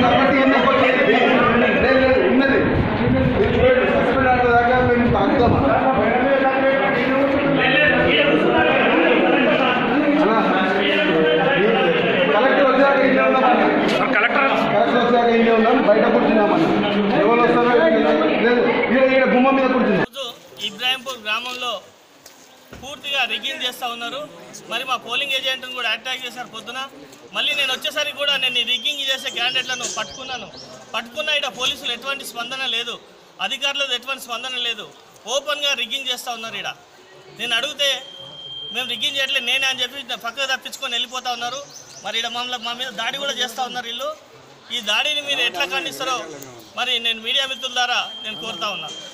కాబట్టి ఎన్ని కొట్టలేదు. లేదు, లేదు, ఉన్నది సస్పెండ్ ఆర్డర్ దాకా మేము తాగుతామా కలెక్టర్ వచ్చాక ఇంట్లో ఉన్నామని కలెక్టర్ కలెక్టర్ వచ్చాక ఇంట్లో ఉన్నాం బయట కూర్చున్నామని ఎవరు వస్తారో లేదు ఈడ ఈడ గుమ్మ మీద కూర్చున్నాం రోజు ఇబ్రాహింపూర్ గ్రామంలో పూర్తిగా రిగ్గింగ్ చేస్తూ ఉన్నారు మరి మా పోలింగ్ ఏజెంట్ను కూడా అటాక్ చేశారు పొద్దున మళ్ళీ నేను వచ్చేసరికి కూడా నేను ఈ రిగ్గింగ్ చేసే క్యాండిడేట్లను పట్టుకున్నాను పట్టుకున్న ఇక్కడ పోలీసులు ఎటువంటి స్పందన లేదు అధికారులది ఎటువంటి స్పందన లేదు ఓపెన్గా రిగ్గింగ్ చేస్తూ ఉన్నారు ఇక్కడ నేను అడిగితే మేము రిగ్గింగ్ చేయట్లేదు నేనే అని చెప్పి పక్కకు తప్పించుకొని వెళ్ళిపోతా ఉన్నారు మరి ఇక్కడ మమ్మల్ని మా మీద దాడి కూడా చేస్తూ ఉన్నారు వీళ్ళు ఈ దాడిని మీరు ఎట్లా ఖండిస్తారో మరి నేను మీడియా మిత్రుల ద్వారా నేను కోరుతా ఉన్నాను